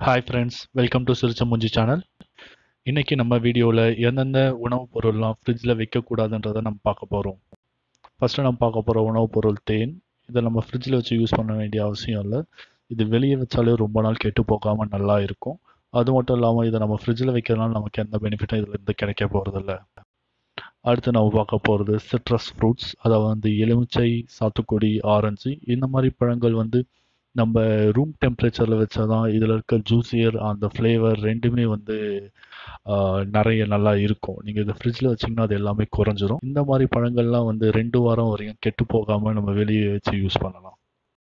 hi friends welcome to சிறுச்சமுஞ்சி channel இன்னைக்கு நம்ம வீடியோவில் எந்தெந்த உணவுப் பொருள்லாம் ஃப்ரிட்ஜில் வைக்கக்கூடாதுன்றதை நம்ம பார்க்க போகிறோம் ஃபஸ்ட்டு நம்ம பார்க்க போகிற உணவுப் பொருள் தேன் இதை நம்ம ஃப்ரிட்ஜில் வச்சு யூஸ் பண்ண வேண்டிய அவசியம் இல்லை இது வெளியே வச்சாலே ரொம்ப நாள் கெட்டு போகாமல் நல்லா இருக்கும் அது மட்டும் இல்லாமல் இதை நம்ம ஃப்ரிட்ஜில் வைக்கிறதுனால நமக்கு எந்த பெனிஃபிட்டும் இதுலேருந்து கிடைக்க போகிறதில்ல அடுத்து நம்ம பார்க்க போகிறது சிட்ரஸ் ஃப்ரூட்ஸ் அதாவது வந்து எலுமிச்சை சாத்துக்குடி ஆரஞ்சு இந்த மாதிரி பழங்கள் வந்து நம்ம ரூம் டெம்பரேச்சரில் வச்சா தான் இதில் இருக்க ஜூஸியர் அந்த ஃப்ளேவர் ரெண்டுமே வந்து ஆஹ், நிறைய நல்லா இருக்கும் நீங்கள் இதை ஃப்ரிட்ஜில் வச்சிங்கன்னா அது எல்லாமே குறைஞ்சிரும் இந்த மாதிரி பழங்கள்லாம் வந்து ரெண்டு வாரம் வரையும் கெட்டு போகாமல் நம்ம வெளியே வச்சு யூஸ் பண்ணலாம்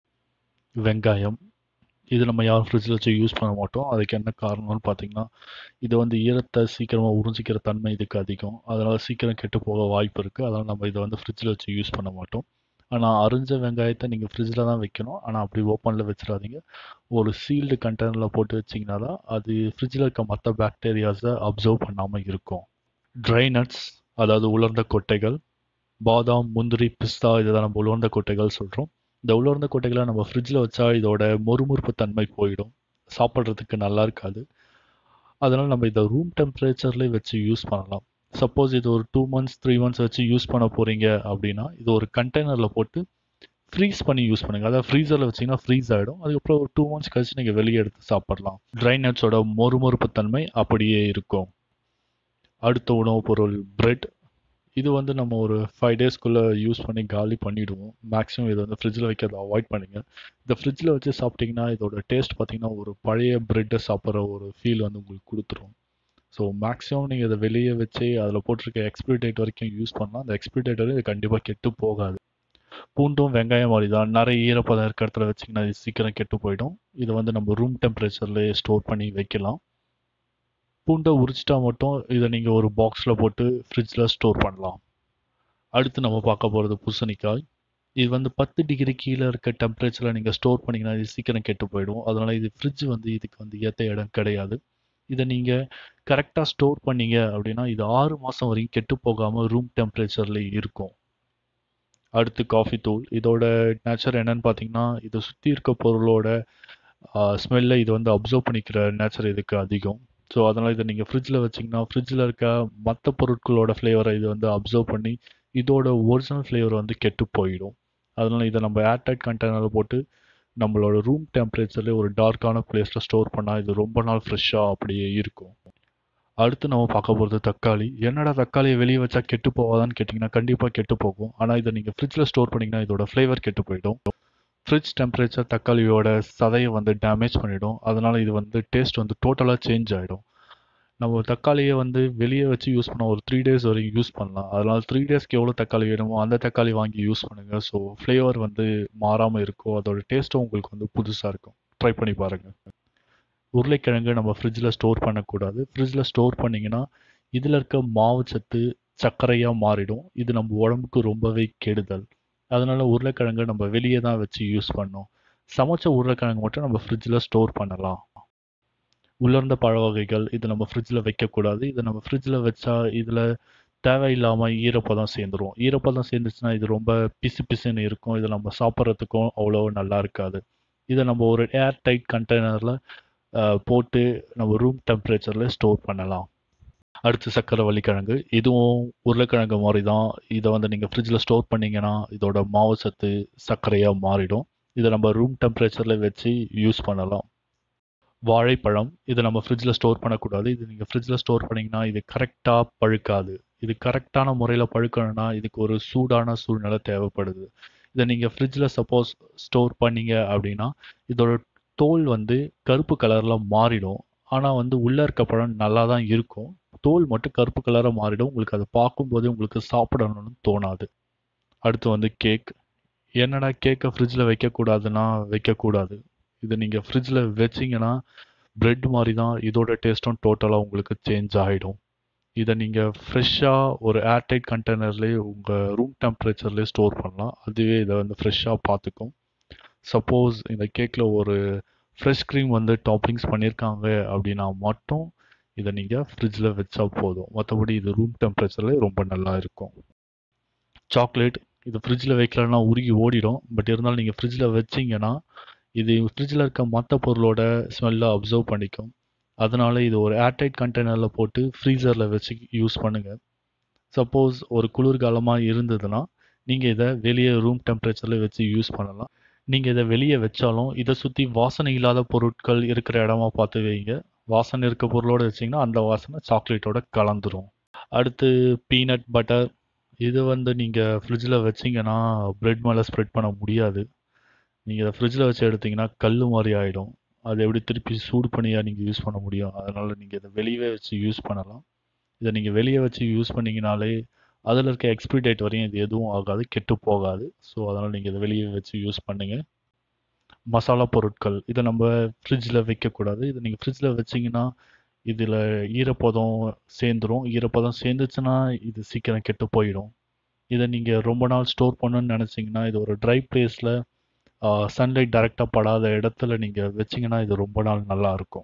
வெங்காயம் இது நம்ம யாரும் ஃப்ரிட்ஜில் வச்சு யூஸ் பண்ண மாட்டோம் அதுக்கு என்ன காரணம்னு பார்த்தீங்கன்னா இது வந்து ஈரத்தை சீக்கிரமாக உறிஞ்சிக்கிற தன்மை இதுக்கு அதிகம் அதனால் சீக்கிரம் கெட்டு போக வாய்ப்பு இருக்குது அதனால் நம்ம இதை வந்து ஃப்ரிட்ஜில் வச்சு யூஸ் பண்ண மாட்டோம் ஆனால் அரிஞ்ச வெங்காயத்தை நீங்கள் ஃப்ரிட்ஜில் தான் வைக்கணும் ஆனால் அப்படி ஓப்பனில் வச்சிடாதீங்க ஒரு சீல்டு கண்டெய்னரில் போட்டு வச்சிங்கன்னா தான் அது ஃப்ரிட்ஜில் இருக்க மற்ற பாக்டீரியாஸை அப்சர்வ் பண்ணாமல் இருக்கும் ட்ரை நட்ஸ் அதாவது உலர்ந்த கொட்டைகள் பாதாம் முந்திரி பிஸ்தா இதுதான் நம்ம உலர்ந்த கொட்டைகள் சொல்கிறோம் இந்த உலர்ந்த கொட்டைகளை நம்ம ஃப்ரிட்ஜில் வச்சா இதோட மொறுமொறுப்பு தன்மை போயிடும் சாப்பிட்றதுக்கு நல்லா இருக்காது அதனால் நம்ம இதை ரூம் டெம்பரேச்சர்லேயே வச்சு யூஸ் பண்ணலாம் சப்போஸ் இது ஒரு டூ மந்த்ஸ் த்ரீ மந்த்ஸ் வச்சு யூஸ் பண்ண போகிறீங்க அப்படின்னா இது ஒரு கண்டெய்னரில் போட்டு ஃப்ரீஸ் பண்ணி யூஸ் பண்ணுங்க அதாவது ஃப்ரீசரில் வச்சிங்கன்னா ஃப்ரீஸ் ஆகிடும் அதுக்கப்புறம் ஒரு டூ மந்த்ஸ் கழிச்சு நீங்கள் வெளியே எடுத்து சாப்பிடலாம் ட்ரை நட்ஸோட மொறுமொறுப்பு தன்மை அப்படியே இருக்கும் அடுத்த உணவுப் பொருள் பிரெட் இது வந்து நம்ம ஒரு ஃபைவ் டேஸ்க்குள்ளே யூஸ் பண்ணி காலி பண்ணிவிடுவோம் மேக்ஸிமம் இதை வந்து ஃப்ரிட்ஜில் வைக்கிறத அவாய்ட் பண்ணுங்க இந்த ஃப்ரிட்ஜில் வச்சு சாப்பிட்டிங்கன்னா இதோட டேஸ்ட் பார்த்தீங்கன்னா ஒரு பழைய பிரெட்டை சாப்பிட்ற ஒரு ஃபீல் வந்து உங்களுக்கு கொடுத்துரும் ஸோ மேக்ஸிமம் நீங்கள் இதை வெளியே வச்சு அதில் போட்டிருக்க எக்ஸ்பிரி டேட் வரைக்கும் யூஸ் பண்ணலாம் அந்த எக்ஸ்பிரி டேட் வரைக்கும் இது கண்டிப்பாக கெட்டு போகாது பூண்டும் வெங்காயம் மாதிரி தான் நிறைய ஈரப்பதம் இருக்க இடத்துல வச்சிங்கன்னா இது சீக்கிரம் கெட்டு போயிடும் இதை வந்து நம்ம ரூம் டெம்பரேச்சர்லேயே ஸ்டோர் பண்ணி வைக்கலாம் பூண்டை உரிச்சிட்டா மட்டும் இதை நீங்கள் ஒரு பாக்ஸில் போட்டு ஃப்ரிட்ஜில் ஸ்டோர் பண்ணலாம் அடுத்து நம்ம பார்க்க போகிறது பூசணிக்காய் இது வந்து பத்து டிகிரி கீழே இருக்க டெம்பரேச்சரில் நீங்கள் ஸ்டோர் பண்ணிங்கன்னா இது சீக்கிரம் கெட்டு போயிடும் அதனால் இது ஃப்ரிட்ஜ் வந்து இதுக்கு வந்து ஏற்ற இடம் கிடையாது இதை நீங்கள் கரெக்டாக ஸ்டோர் பண்ணீங்க அப்படின்னா இது ஆறு மாதம் வரைக்கும் கெட்டு போகாமல் ரூம் டெம்பரேச்சரில் இருக்கும் அடுத்து காஃபி தூள் இதோட நேச்சர் என்னன்னு பார்த்தீங்கன்னா இதை சுற்றி இருக்க பொருளோட ஸ்மெல்லை இது வந்து அப்சர்வ் பண்ணிக்கிற நேச்சர் இதுக்கு அதிகம் ஸோ அதனால் இதை நீங்கள் ஃப்ரிட்ஜில் வச்சிங்கன்னா ஃப்ரிட்ஜில் இருக்க மற்ற பொருட்களோட ஃப்ளேவரை இது வந்து அப்சர்வ் பண்ணி இதோட ஒரிஜினல் ஃப்ளேவர் வந்து கெட்டு போயிடும் அதனால் இதை நம்ம ஏர்டைட் கண்டெய்னரில் போட்டு நம்மளோட ரூம் டெம்பரேச்சர்லேயே ஒரு டார்க்கான பிளேஸில் ஸ்டோர் பண்ணால் இது ரொம்ப நாள் ஃப்ரெஷ்ஷாக அப்படியே இருக்கும் அடுத்து நம்ம பார்க்க போகிறது தக்காளி என்னடா தக்காளியை வெளியே வச்சா கெட்டு போகாதான்னு கேட்டிங்கன்னா கண்டிப்பாக கெட்டு போகும் ஆனால் இதை நீங்கள் ஃப்ரிட்ஜில் ஸ்டோர் பண்ணிங்கன்னா இதோட ஃப்ளேவர் கெட்டு போயிடும் ஃப்ரிட்ஜ் டெம்பரேச்சர் தக்காளியோட சதையை வந்து டேமேஜ் பண்ணிடும் அதனால் இது வந்து டேஸ்ட் வந்து டோட்டலாக சேஞ்ச் ஆகிடும் நம்ம தக்காளியை வந்து வெளியே வச்சு யூஸ் பண்ண ஒரு த்ரீ டேஸ் வரைக்கும் யூஸ் பண்ணலாம் அதனால் த்ரீ டேஸ்க்கு எவ்வளோ தக்காளி வேணுமோ அந்த தக்காளி வாங்கி யூஸ் பண்ணுங்கள் ஸோ ஃப்ளேவர் வந்து மாறாமல் இருக்கும் அதோட டேஸ்ட்டும் உங்களுக்கு வந்து புதுசாக இருக்கும் ட்ரை பண்ணி பாருங்கள் உருளைக்கிழங்கு நம்ம ஃப்ரிட்ஜில் ஸ்டோர் பண்ணக்கூடாது ஃப்ரிட்ஜில் ஸ்டோர் பண்ணிங்கன்னா இதில் இருக்க மாவு சத்து சர்க்கரையாக மாறிடும் இது நம்ம உடம்புக்கு ரொம்பவே கெடுதல் அதனால உருளைக்கிழங்கு நம்ம வெளியே தான் வச்சு யூஸ் பண்ணோம் சமைச்ச உருளைக்கிழங்கு மட்டும் நம்ம ஃப்ரிட்ஜில் ஸ்டோர் பண்ணலாம் உலர்ந்த பழ வகைகள் இது நம்ம ஃப்ரிட்ஜில் வைக்கக்கூடாது இதை நம்ம ஃப்ரிட்ஜில் வச்சா இதில் தேவையில்லாமல் ஈரப்பதம் சேர்ந்துரும் ஈரப்பதம் சேர்ந்துச்சுன்னா இது ரொம்ப பிசு பிசுன்னு இருக்கும் இதை நம்ம சாப்பிட்றதுக்கும் அவ்வளோ நல்லா இருக்காது இதை நம்ம ஒரு ஏர் டைட் கண்டெய்னரில் போட்டு நம்ம ரூம் டெம்பரேச்சரில் ஸ்டோர் பண்ணலாம் அடுத்து சக்கரை கிழங்கு இதுவும் உருளைக்கிழங்கு மாதிரி தான் இதை வந்து நீங்கள் ஃப்ரிட்ஜில் ஸ்டோர் பண்ணீங்கன்னா இதோட மாவு சத்து சர்க்கரையாக மாறிடும் இதை நம்ம ரூம் டெம்பரேச்சரில் வச்சு யூஸ் பண்ணலாம் வாழைப்பழம் இதை நம்ம ஃப்ரிட்ஜில் ஸ்டோர் பண்ணக்கூடாது இது நீங்கள் ஃப்ரிட்ஜில் ஸ்டோர் பண்ணிங்கன்னா இது கரெக்டாக பழுக்காது இது கரெக்டான முறையில் பழுக்கணும்னா இதுக்கு ஒரு சூடான சூழ்நிலை தேவைப்படுது இதை நீங்கள் ஃப்ரிட்ஜில் சப்போஸ் ஸ்டோர் பண்ணீங்க அப்படின்னா இதோட தோல் வந்து கருப்பு கலரில் மாறிடும் ஆனால் வந்து உள்ளே இருக்க பழம் நல்லா தான் இருக்கும் தோல் மட்டும் கருப்பு கலராக மாறிடும் உங்களுக்கு அதை பார்க்கும்போதே உங்களுக்கு சாப்பிடணும்னு தோணாது அடுத்து வந்து கேக் என்னடா கேக்கை ஃப்ரிட்ஜில் வைக்கக்கூடாதுன்னா வைக்கக்கூடாது இது நீங்கள் ஃப்ரிட்ஜில் வச்சிங்கன்னா பிரெட் மாதிரி தான் இதோட டேஸ்ட்டும் டோட்டலாக உங்களுக்கு சேஞ்ச் ஆகிடும் இதை நீங்கள் ஃப்ரெஷ்ஷாக ஒரு ஏர்டைட் கண்டெய்னர்லேயே உங்கள் ரூம் டெம்பரேச்சர்லேயே ஸ்டோர் பண்ணலாம் அதுவே இதை வந்து ஃப்ரெஷ்ஷாக பார்த்துக்கும் சப்போஸ் இந்த கேக்கில் ஒரு ஃப்ரெஷ் க்ரீம் வந்து டாப்பிங்ஸ் பண்ணியிருக்காங்க அப்படின்னா மட்டும் இதை நீங்கள் ஃப்ரிட்ஜில் வச்சா போதும் மற்றபடி இது ரூம் டெம்பரேச்சர்லேயே ரொம்ப நல்லா இருக்கும் சாக்லேட் இது ஃப்ரிட்ஜில் வைக்கலன்னா உருகி ஓடிடும் பட் இருந்தாலும் நீங்கள் ஃப்ரிட்ஜில் வச்சிங்கன்னா இது ஃப்ரிட்ஜில் இருக்க மற்ற பொருளோட ஸ்மெல்லை அப்சர்வ் பண்ணிக்கும் அதனால இது ஒரு ஏர்டைட் கண்டெய்னரில் போட்டு ஃப்ரீசரில் வச்சு யூஸ் பண்ணுங்கள் சப்போஸ் ஒரு குளிர்காலமாக இருந்ததுன்னா நீங்கள் இதை வெளியே ரூம் டெம்பரேச்சரில் வச்சு யூஸ் பண்ணலாம் நீங்கள் இதை வெளியே வச்சாலும் இதை சுற்றி வாசனை இல்லாத பொருட்கள் இருக்கிற இடமா பார்த்து வைங்க வாசனை இருக்க பொருளோடு வச்சிங்கன்னா அந்த வாசனை சாக்லேட்டோட கலந்துரும் அடுத்து பீனட் பட்டர் இது வந்து நீங்கள் ஃப்ரிட்ஜில் வச்சிங்கன்னா ப்ரெட் மேலே ஸ்ப்ரெட் பண்ண முடியாது நீங்கள் இதை ஃப்ரிட்ஜில் வச்சு எடுத்தீங்கன்னா கல் மாதிரி ஆகிடும் அதை எப்படி திருப்பி சூடு பண்ணியாக நீங்கள் யூஸ் பண்ண முடியும் அதனால் நீங்கள் இதை வெளியே வச்சு யூஸ் பண்ணலாம் இதை நீங்கள் வெளியே வச்சு யூஸ் பண்ணிங்கனாலே அதில் இருக்க எக்ஸ்பிரி டேட் வரையும் இது எதுவும் ஆகாது கெட்டு போகாது ஸோ அதனால் நீங்கள் இதை வெளியே வச்சு யூஸ் பண்ணுங்கள் மசாலா பொருட்கள் இதை நம்ம ஃப்ரிட்ஜில் வைக்கக்கூடாது இதை நீங்கள் ஃப்ரிட்ஜில் வச்சிங்கன்னா இதில் ஈரப்பதம் சேர்ந்துரும் ஈரப்பதம் சேர்ந்துச்சுன்னா இது சீக்கிரம் கெட்டு போயிடும் இதை நீங்கள் ரொம்ப நாள் ஸ்டோர் பண்ணணும்னு நினச்சிங்கன்னா இது ஒரு ட்ரை பிளேஸில் சன்லைட் டைரெக்டாக படாத இடத்துல நீங்கள் வச்சிங்கன்னா இது ரொம்ப நாள் நல்லா இருக்கும்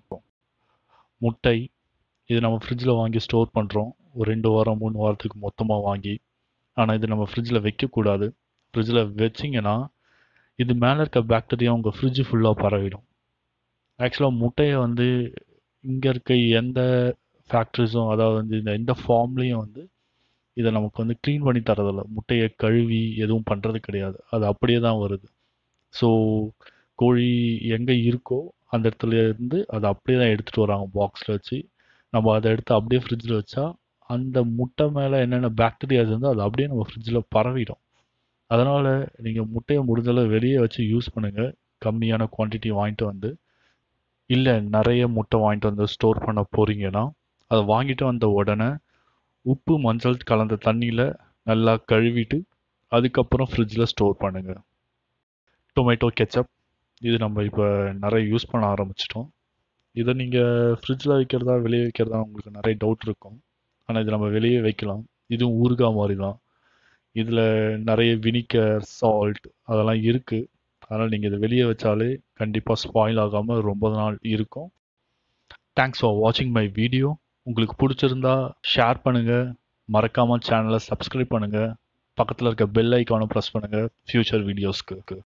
முட்டை இது நம்ம ஃப்ரிட்ஜில் வாங்கி ஸ்டோர் பண்ணுறோம் ஒரு ரெண்டு வாரம் மூணு வாரத்துக்கு மொத்தமாக வாங்கி ஆனால் இது நம்ம ஃப்ரிட்ஜில் வைக்கக்கூடாது ஃப்ரிட்ஜில் வச்சிங்கன்னா இது மேலே இருக்க பாக்டீரியா உங்கள் ஃப்ரிட்ஜு ஃபுல்லாக பரவிடும் ஆக்சுவலாக முட்டையை வந்து இங்கே இருக்க எந்த ஃபேக்ட்ரிஸும் அதாவது வந்து இந்த எந்த ஃபார்ம்லேயும் வந்து இதை நமக்கு வந்து க்ளீன் பண்ணி தரதில்ல முட்டையை கழுவி எதுவும் பண்ணுறது கிடையாது அது அப்படியே தான் வருது ஸோ கோழி எங்கே இருக்கோ அந்த இடத்துல இருந்து அதை அப்படியே தான் எடுத்துகிட்டு வராங்க பாக்ஸில் வச்சு நம்ம அதை எடுத்து அப்படியே ஃப்ரிட்ஜில் வச்சா அந்த முட்டை மேலே என்னென்ன பாக்டீரியாஸ் இருந்தோ அது அப்படியே நம்ம ஃப்ரிட்ஜில் பரவிடும் அதனால் நீங்கள் முட்டையை முடிஞ்சளவு வெளியே வச்சு யூஸ் பண்ணுங்கள் கம்மியான குவான்டிட்டி வாங்கிட்டு வந்து இல்லை நிறைய முட்டை வாங்கிட்டு வந்து ஸ்டோர் பண்ண போகிறீங்கன்னா அதை வாங்கிட்டு வந்த உடனே உப்பு மஞ்சள் கலந்த தண்ணியில் நல்லா கழுவிட்டு அதுக்கப்புறம் ஃப்ரிட்ஜில் ஸ்டோர் பண்ணுங்கள் டொமேட்டோ கெச்சப் இது நம்ம இப்போ நிறைய யூஸ் பண்ண ஆரம்பிச்சிட்டோம் இதை நீங்கள் ஃப்ரிட்ஜில் வைக்கிறதா வெளியே வைக்கிறதா உங்களுக்கு நிறைய டவுட் இருக்கும் ஆனால் இது நம்ம வெளியே வைக்கலாம் இதுவும் ஊறுகாய் மாதிரி தான் இதில் நிறைய வினிகர் சால்ட் அதெல்லாம் இருக்குது அதனால் நீங்கள் இதை வெளியே வச்சாலே கண்டிப்பாக ஸ்பாயில் ஆகாமல் ரொம்ப நாள் இருக்கும் தேங்க்ஸ் ஃபார் வாட்சிங் மை வீடியோ உங்களுக்கு பிடிச்சிருந்தா ஷேர் பண்ணுங்கள் மறக்காமல் சேனலை சப்ஸ்கிரைப் பண்ணுங்கள் பக்கத்தில் இருக்க பெல் ஐக்கானும் ப்ரெஸ் பண்ணுங்கள் ஃப்யூச்சர் வீடியோஸ்க்கு